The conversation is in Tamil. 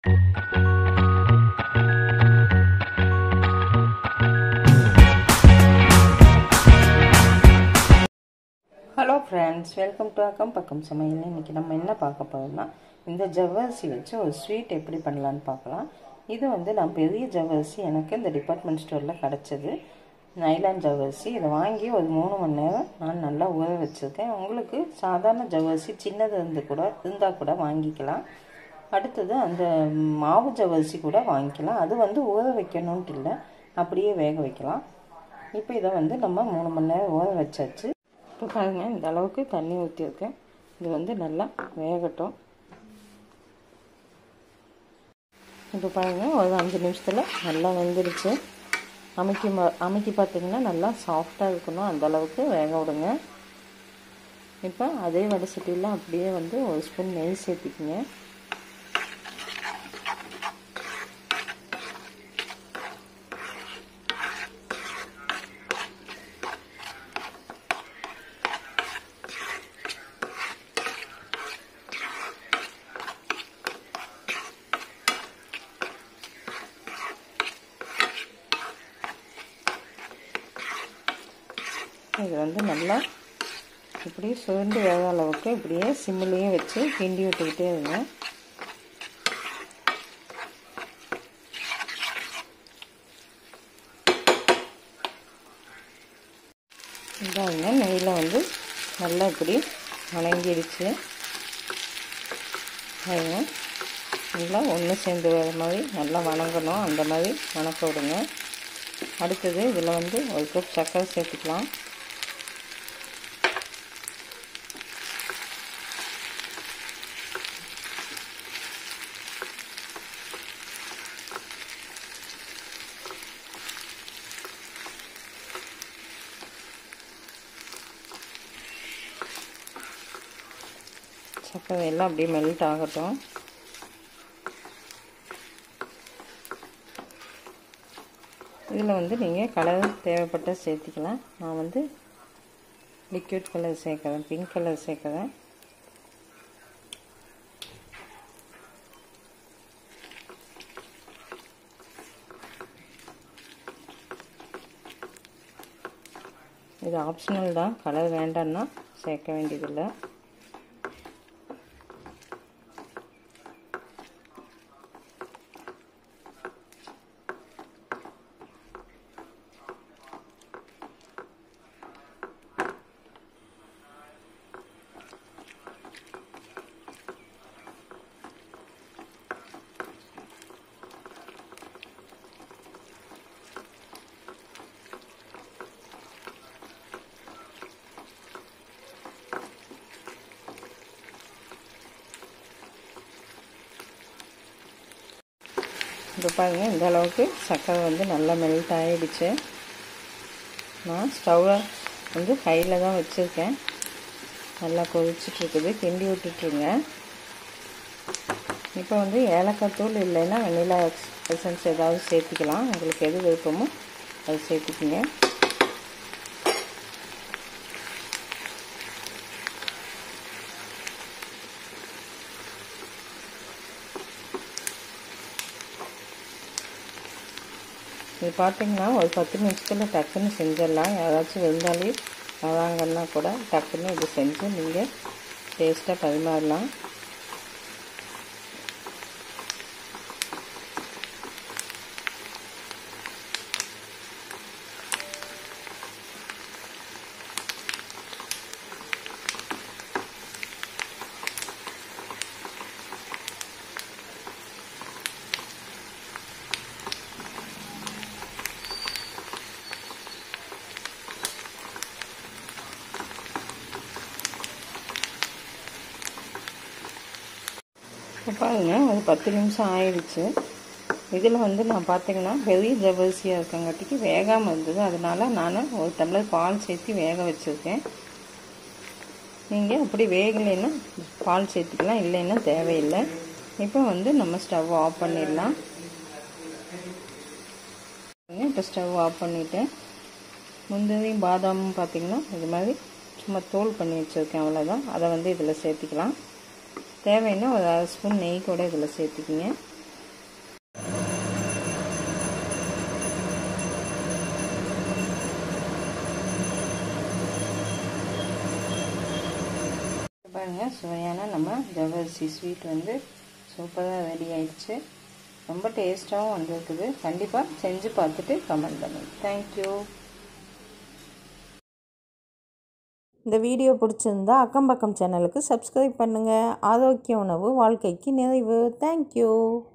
ஹலோ ஃப்ரெண்ட்ஸ் வெல்கம் டு அக்கம் பக்கம் சமையல் இன்றைக்கி நம்ம என்ன பார்க்க போகிறோம்னா இந்த ஜவ்வரிசி வச்சு ஒரு ஸ்வீட் எப்படி பண்ணலான்னு பார்க்கலாம் இது வந்து நான் பெரிய ஜவ்வரிசி எனக்கு இந்த டிபார்ட்மெண்ட் ஸ்டோரில் கிடச்சிது நைலான் ஜவ்வரிசி இதை வாங்கி ஒரு மூணு மணி நேரம் நான் நல்லா ஊற வச்சுருக்கேன் உங்களுக்கு சாதாரண ஜவ்வரிசி சின்னது இருந்து கூட இருந்தால் கூட வாங்கிக்கலாம் அடுத்தது அந்த மாவு ஜவ்வரிசி கூட வாங்கிக்கலாம் அது வந்து ஊற வைக்கணுன்ட்டு இல்லை அப்படியே வேக வைக்கலாம் இப்போ இதை வந்து நம்ம மூணு மணி நேரம் ஊற வச்சாச்சு இப்போ பாருங்கள் இந்த அளவுக்கு தண்ணி ஊற்றிருக்கேன் இது வந்து நல்லா வேகட்டும் இப்போ பாருங்கள் ஒரு அஞ்சு நிமிஷத்தில் நல்லா வெந்துடுச்சு அமைக்கி அமைக்கி பார்த்திங்கன்னா நல்லா சாஃப்டாக இருக்கணும் அந்த அளவுக்கு வேக விடுங்க இப்போ அதே வடை சட்டியில் அப்படியே வந்து ஒரு ஸ்பூன் நெய் சேர்த்திக்கிங்க இது வந்து நல்லா இப்படி சுருண்டு வேக அளவுக்கு இப்படியே சிம்மிலேயே வச்சு கிண்டி விட்டுக்கிட்டே இருங்க இதாங்க நெய்யில் வந்து நல்லா இப்படி வணங்கிடுச்சு அதுங்க நல்லா ஒன்று சேர்ந்து வர மாதிரி நல்லா வணங்கணும் அந்த மாதிரி வணக்க விடுங்க அடுத்தது இதில் வந்து ஒரு கப் சர்க்கரை சேர்த்துக்கலாம் சர்க்கரை எல்லாம் அப்படியே மெல்ட் ஆகட்டும் இதில் வந்து நீங்கள் கலர் தேவைப்பட்ட சேர்த்திக்கலாம் நான் வந்து லிக்விட் கலர் சேர்க்குறேன் பிங்க் கலர் சேர்க்குறேன் இது ஆப்ஷனல் தான் கலர் வேண்டான்னா சேர்க்க வேண்டியதில்லை இப்போ பாருங்கள் இந்த அளவுக்கு சர்க்கரை வந்து நல்லா மெல்ட் ஆகிடுச்சு நான் ஸ்டவ்வை வந்து ஹையில் தான் வச்சுருக்கேன் நல்லா கொதிச்சிட்ருக்குது கிண்டி விட்டுட்ருங்க இப்போ வந்து ஏலக்காய் தூள் இல்லைன்னா வெண்ணிலா எசன்ஸ் ஏதாவது சேர்த்திக்கலாம் உங்களுக்கு எது விருப்பமோ அது சேர்த்துக்கிங்க இது பார்த்திங்கன்னா ஒரு பத்து நிமிஷத்தில் டக்குன்னு செஞ்சிடலாம் யாராச்சும் விருந்தாளி வராங்கன்னா கூட டக்குன்னு இது செஞ்சு நீங்கள் டேஸ்ட்டாக பரிமாறலாம் இப்போ பாருங்கள் ஒரு பத்து நிமிஷம் ஆயிடுச்சு இதில் வந்து நான் பார்த்தீங்கன்னா பெரிய ஜவ்வரிசியாக இருக்கங்காட்டிக்கு வேகாமல் இருந்தது அதனால் நான் ஒரு டம்ளர் பால் சேர்த்து வேக வச்சுருக்கேன் நீங்கள் அப்படி வேகலைன்னா பால் சேர்த்துக்கலாம் இல்லைன்னா தேவையில்லை இப்போ வந்து நம்ம ஸ்டவ் ஆஃப் பண்ணிடலாம் இப்போ ஸ்டவ் ஆஃப் பண்ணிவிட்டேன் முந்திரி பாதாமும் பார்த்திங்கன்னா இது மாதிரி சும்மா தோல் பண்ணி வச்சுருக்கேன் அவ்வளோதான் அதை வந்து இதில் சேர்த்திக்கலாம் தேவைன்னா ஒரு அரை ஸ்பூன் நெய் கூட இதில் சேர்த்துக்கிங்க பாருங்கள் சுவையான நம்ம ஜவ்வரிசி ஸ்வீட் வந்து சூப்பராக ரெடி ஆயிடுச்சு ரொம்ப டேஸ்ட்டாகவும் வந்திருக்குது கண்டிப்பாக செஞ்சு பார்த்துட்டு கமெண்ட் பண்ணுங்கள் தேங்க்யூ இந்த வீடியோ பிடிச்சிருந்தா அக்கம் பக்கம் சேனலுக்கு சப்ஸ்கிரைப் பண்ணுங்கள் ஆரோக்கிய உணவு வாழ்க்கைக்கு நிறைவு தேங்க்யூ